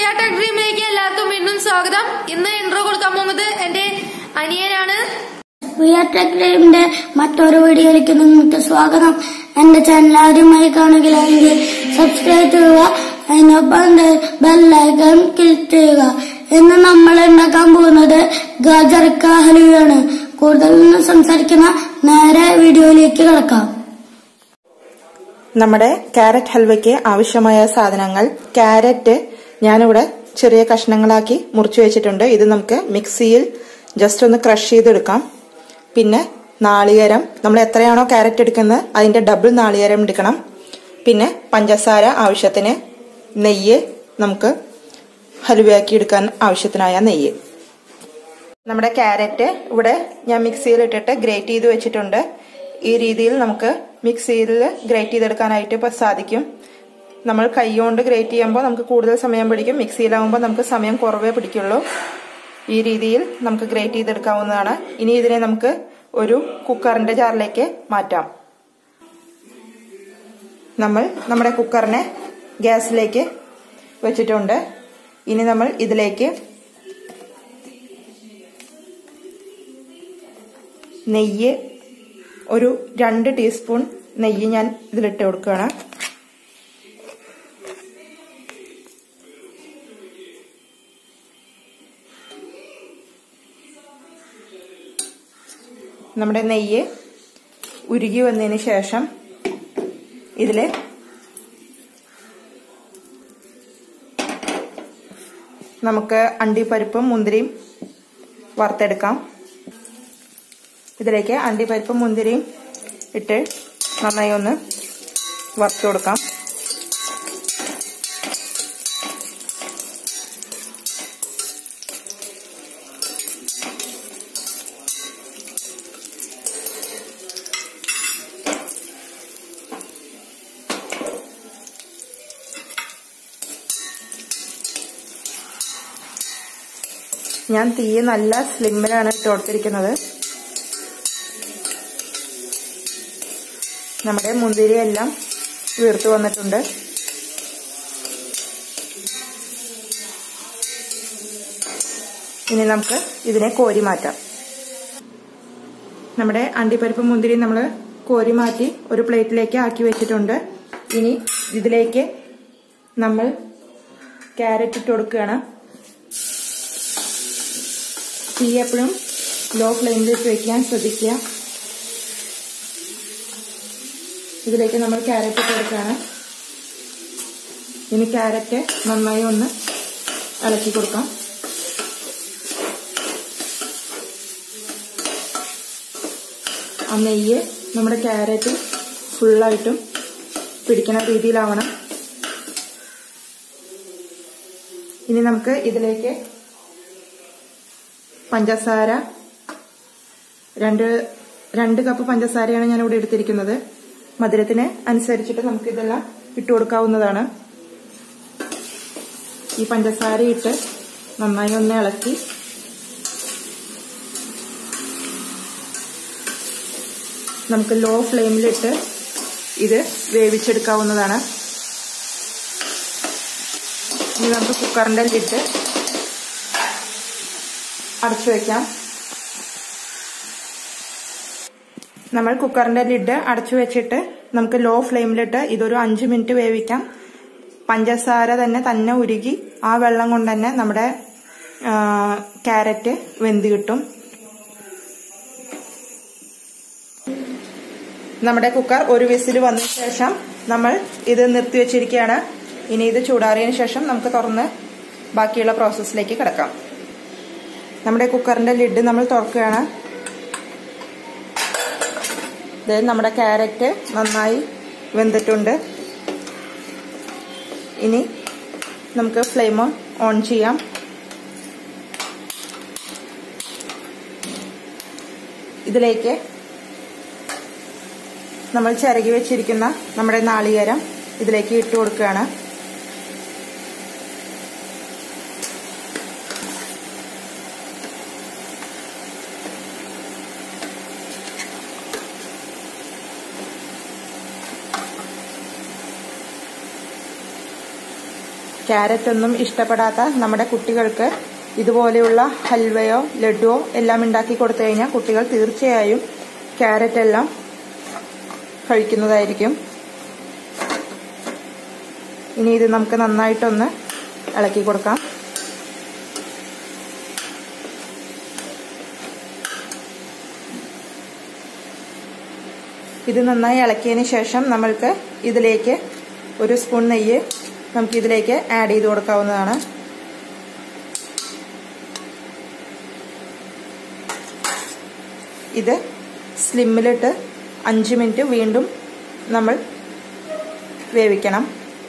tech ഡ്രീമിലേക്ക് എല്ലാവർക്കും വീണ്ടും സ്വാഗതം ഇന്ന് ഇൻട്രോ കൊടുക്കാൻ പോകുന്നത് എന്റെ അനിയനാണ് വിയർടെക്ടറിന്റെ മറ്റൊരു വീഡിയോയിലേക്ക് നിങ്ങൾക്ക് സ്വാഗതം എന്റെ ചാനൽ ആദ്യമായി കാണുകയാണെങ്കിൽ സബ്സ്ക്രൈബ് ചെയ്യുക അതിനൊപ്പം ബെല്ലൈക്കൺ ക്ലിക്ക് ചെയ്യുക ഇന്ന് നമ്മൾ ഉണ്ടാക്കാൻ പോകുന്നത് ഗാജർക്ക ഹലുവയാണ് കൂടുതൽ നിന്ന് സംസാരിക്കുന്ന നേരെ വീഡിയോയിലേക്ക് കിടക്കാം നമ്മുടെ ക്യാരറ്റ് ഹൽവയ്ക്ക് ആവശ്യമായ സാധനങ്ങൾ ക്യാരറ്റ് ഞാനിവിടെ ചെറിയ കഷ്ണങ്ങളാക്കി മുറിച്ചു വെച്ചിട്ടുണ്ട് ഇത് നമുക്ക് മിക്സിയിൽ ജസ്റ്റ് ഒന്ന് ക്രഷ് ചെയ്തെടുക്കാം പിന്നെ നാളികേരം നമ്മൾ എത്രയാണോ ക്യാരറ്റ് എടുക്കുന്നത് അതിന്റെ ഡബിൾ നാളികേരം എടുക്കണം പിന്നെ പഞ്ചസാര ആവശ്യത്തിന് നെയ്യ് നമുക്ക് ഹലുവയാക്കി എടുക്കാൻ ആവശ്യത്തിനായ നെയ്യ് നമ്മുടെ ക്യാരറ്റ് ഇവിടെ ഞാൻ മിക്സിയിൽ ഇട്ടിട്ട് ഗ്രേറ്റ് ചെയ്ത് വെച്ചിട്ടുണ്ട് ഈ രീതിയിൽ നമുക്ക് മിക്സിയിൽ ഗ്രേറ്റ് ചെയ്തെടുക്കാനായിട്ട് ഇപ്പൊ സാധിക്കും നമ്മൾ കൈ കൊണ്ട് ഗ്രേറ്റ് ചെയ്യുമ്പോൾ നമുക്ക് കൂടുതൽ സമയം പിടിക്കും മിക്സിയിലാവുമ്പോൾ നമുക്ക് സമയം കുറവേ പിടിക്കുള്ളൂ ഈ രീതിയിൽ നമുക്ക് ഗ്രേറ്റ് ചെയ്തെടുക്കാവുന്നതാണ് ഇനി ഇതിനെ നമുക്ക് ഒരു കുക്കറിന്റെ ജാറിലേക്ക് മാറ്റാം നമ്മൾ നമ്മുടെ കുക്കറിനെ ഗ്യാസിലേക്ക് വെച്ചിട്ടുണ്ട് ഇനി നമ്മൾ ഇതിലേക്ക് നെയ്യ് ഒരു രണ്ട് ടീസ്പൂൺ നെയ്യ് ഞാൻ ഇതിലിട്ട് കൊടുക്കുകയാണ് നമ്മുടെ നെയ്യ് ഉരുകി വന്നതിന് ശേഷം ഇതില് നമുക്ക് അണ്ടിപ്പരിപ്പും മുന്തിരിയും വറുത്തെടുക്കാം ഇതിലേക്ക് അണ്ടിപ്പരിപ്പും മുന്തിരിയും ഇട്ട് നന്നായി ഒന്ന് വറുത്ത് കൊടുക്കാം ഞാൻ തീ നല്ല സ്ലിമ്മിലാണ് ഇട്ട് കൊടുത്തിരിക്കുന്നത് നമ്മുടെ മുന്തിരി എല്ലാം വീർത്തു വന്നിട്ടുണ്ട് ഇനി നമുക്ക് ഇതിനെ കോരി മാറ്റാം നമ്മുടെ അണ്ടിപ്പരിപ്പ് മുന്തിരി നമ്മൾ കോരി മാറ്റി ഒരു പ്ലേറ്റിലേക്ക് ആക്കി വെച്ചിട്ടുണ്ട് ഇനി ഇതിലേക്ക് നമ്മൾ ക്യാരറ്റ് ഇട്ട് കൊടുക്കുകയാണ് തീ എപ്പോഴും ലോ ഫ്ലെയിമിൽ ഇട്ട് വെക്കാൻ ശ്രദ്ധിക്കുക ഇതിലേക്ക് നമ്മൾ ക്യാരറ്റ് ഇട്ട് കൊടുക്കുകയാണ് ഇനി ക്യാരറ്റ് നന്നായി ഒന്ന് ഇളക്കി കൊടുക്കാം ആ നെയ്യ് നമ്മുടെ ക്യാരറ്റ് ഫുള്ളായിട്ടും പിടിക്കുന്ന രീതിയിലാവണം ഇനി നമുക്ക് ഇതിലേക്ക് പഞ്ചസാര രണ്ട് രണ്ട് കപ്പ് പഞ്ചസാരയാണ് ഞാൻ ഇവിടെ എടുത്തിരിക്കുന്നത് മധുരത്തിന് അനുസരിച്ചിട്ട് നമുക്ക് ഇതെല്ലാം ഇട്ട് കൊടുക്കാവുന്നതാണ് ഈ പഞ്ചസാര ഇട്ട് നന്നായി ഒന്ന് ഇളക്കി നമുക്ക് ലോ ഫ്ലെയിമിലിട്ട് ഇത് വേവിച്ചെടുക്കാവുന്നതാണ് ഇനി നമുക്ക് കുക്കറിന്റെ ലിഡ് അടച്ചു വെക്കാം നമ്മൾ കുക്കറിന്റെ ലിഡ് അടച്ചു വെച്ചിട്ട് നമുക്ക് ലോ ഫ്ലെയിമിലിട്ട് ഇതൊരു അഞ്ച് മിനിറ്റ് വേവിക്കാം പഞ്ചസാര തന്നെ തന്നെ ഉരുകി ആ വെള്ളം കൊണ്ട് തന്നെ നമ്മുടെ ക്യാരറ്റ് വെന്ത് കിട്ടും നമ്മുടെ കുക്കർ ഒരു വിസിൽ വന്ന ശേഷം നമ്മൾ ഇത് നിർത്തിവെച്ചിരിക്കുകയാണ് ഇനി ഇത് ചൂടാറിയതിനു ശേഷം നമുക്ക് തുറന്ന് ബാക്കിയുള്ള പ്രോസസ്സിലേക്ക് കിടക്കാം നമ്മുടെ കുക്കറിന്റെ ലിഡ് നമ്മൾ തുറക്കുകയാണ് ഇത് നമ്മുടെ ക്യാരറ്റ് നന്നായി വെന്തിട്ടുണ്ട് ഇനി നമുക്ക് ഫ്ലെയിം ഓൺ ചെയ്യാം ഇതിലേക്ക് നമ്മൾ ചിരകി വെച്ചിരിക്കുന്ന നമ്മുടെ നാളികേരം ഇതിലേക്ക് ഇട്ട് കൊടുക്കുകയാണ് ക്യാരറ്റ് ഒന്നും ഇഷ്ടപ്പെടാത്ത നമ്മുടെ കുട്ടികൾക്ക് ഇതുപോലെയുള്ള ഹൽവയോ ലഡുവോ എല്ലാം ഉണ്ടാക്കി കൊടുത്തു കഴിഞ്ഞാൽ കുട്ടികൾ തീർച്ചയായും ക്യാരറ്റ് എല്ലാം കഴിക്കുന്നതായിരിക്കും ഇനി ഇത് നമുക്ക് നന്നായിട്ടൊന്ന് ഇളക്കി കൊടുക്കാം ഇത് നന്നായി ഇളക്കിയതിന് ശേഷം നമ്മൾക്ക് ഇതിലേക്ക് ഒരു സ്പൂൺ നെയ്യ് നമുക്ക് ഇതിലേക്ക് ആഡ് ചെയ്ത് കൊടുക്കാവുന്നതാണ് ഇത് സ്ലിമ്മിലിട്ട് അഞ്ച് മിനിറ്റ് വീണ്ടും നമ്മൾ വേവിക്കണം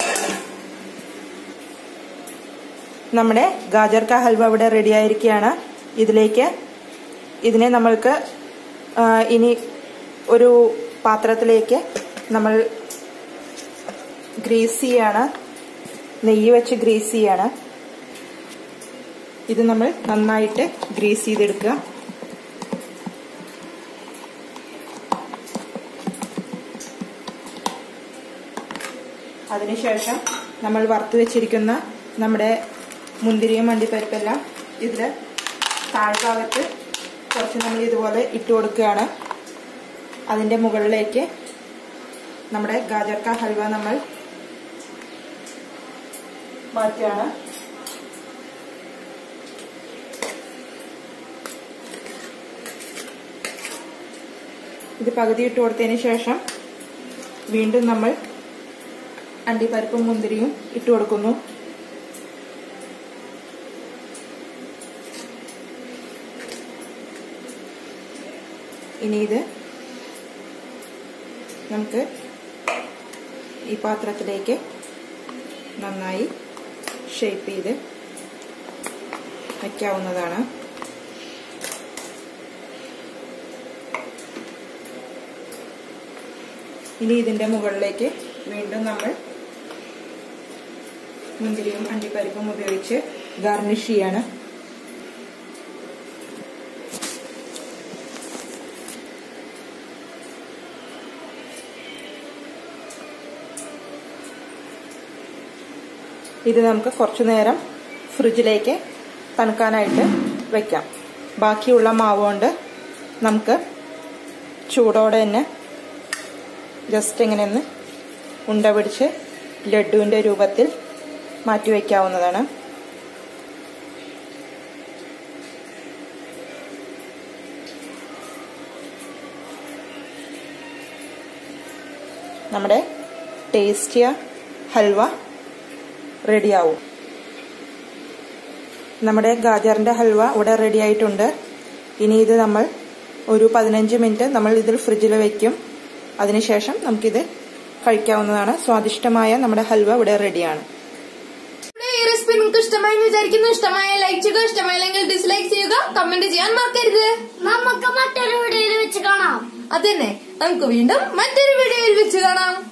നമ്മുടെ ഗാജർ കാ ഹൽവ ഇവിടെ റെഡി ആയിരിക്കുകയാണ് ഇതിലേക്ക് ഇതിനെ നമ്മൾക്ക് ആ, ഇനി ഒരു പാത്രത്തിലേക്ക് നമ്മൾ ഗ്രീസ് ചെയ്യാണ് നെയ്യ് വെച്ച് ഗ്രീസ് ചെയ്യാണ് ഇത് നമ്മൾ നന്നായിട്ട് ഗ്രീസ് ചെയ്തെടുക്കുക അതിനുശേഷം നമ്മൾ വറുത്ത് വെച്ചിരിക്കുന്ന നമ്മുടെ മുന്തിരിയും അണ്ടിപ്പരിപ്പെല്ലാം ഇതിൽ താഴ്ഭാഗത്ത് കുറച്ച് നമ്മൾ ഇതുപോലെ ഇട്ട് കൊടുക്കുകയാണ് അതിൻ്റെ മുകളിലേക്ക് നമ്മുടെ ഗാജർക്ക ഹൽവ നമ്മൾ മാറ്റുകയാണ് ഇത് പകുതി ഇട്ട് കൊടുത്തതിന് ശേഷം വീണ്ടും നമ്മൾ അണ്ടിപ്പരിപ്പും മുന്തിരിയും ഇട്ട് കൊടുക്കുന്നു ഇനി ഇത് നമുക്ക് ഈ പാത്രത്തിലേക്ക് നന്നായി ഷേപ്പ് ചെയ്ത് വയ്ക്കാവുന്നതാണ് ഇനി ഇതിന്റെ മുകളിലേക്ക് വീണ്ടും നമ്മൾ മുന്തിരിയും അണ്ടിപ്പരിപ്പും ഉപയോഗിച്ച് ഗാർണിഷ് ചെയ്യാണ് ഇത് നമുക്ക് കുറച്ചു നേരം ഫ്രിഡ്ജിലേക്ക് തണുക്കാനായിട്ട് വെക്കാം ബാക്കിയുള്ള മാവ് കൊണ്ട് നമുക്ക് ചൂടോടെ തന്നെ ജസ്റ്റ് ഇങ്ങനെ ഒന്ന് ഉണ്ട പിടിച്ച് ലഡുവിൻ്റെ രൂപത്തിൽ മാറ്റി വയ്ക്കാവുന്നതാണ് നമ്മുടെ ടേസ്റ്റിയ ഹൽവ റെഡിയാവും നമ്മുടെ ഗാജറിന്റെ ഹൽവ ഇവിടെ റെഡി ആയിട്ടുണ്ട് ഇനി ഇത് നമ്മൾ ഒരു പതിനഞ്ച് മിനിറ്റ് നമ്മൾ ഇതിൽ ഫ്രിഡ്ജിൽ വെക്കും അതിനുശേഷം നമുക്കിത് കഴിക്കാവുന്നതാണ് സ്വാദിഷ്ടമായ നമ്മുടെ ഹൽവ ഇവിടെ റെഡിയാണ് ഇവിടെ ഈ റെസിപ്പി നിങ്ങൾക്ക് ഇഷ്ടമായി എന്ന് വിചാരിക്കുന്നു ഇഷ്ടമായ ലൈക്ക് ചെയ്യുക ഇഷ്ടമായില്ലെങ്കിൽ ഡിസ്ലൈക്ക് ചെയ്യുക കമന്റ് ചെയ്യാൻ മറക്കരുത് നമുക്ക് മറ്റൊരു വീഡിയോയിൽ വെച്ച് കാണാം അതന്നെ നമുക്ക് വീണ്ടും മറ്റൊരു വീഡിയോയിൽ വെച്ച് കാണാം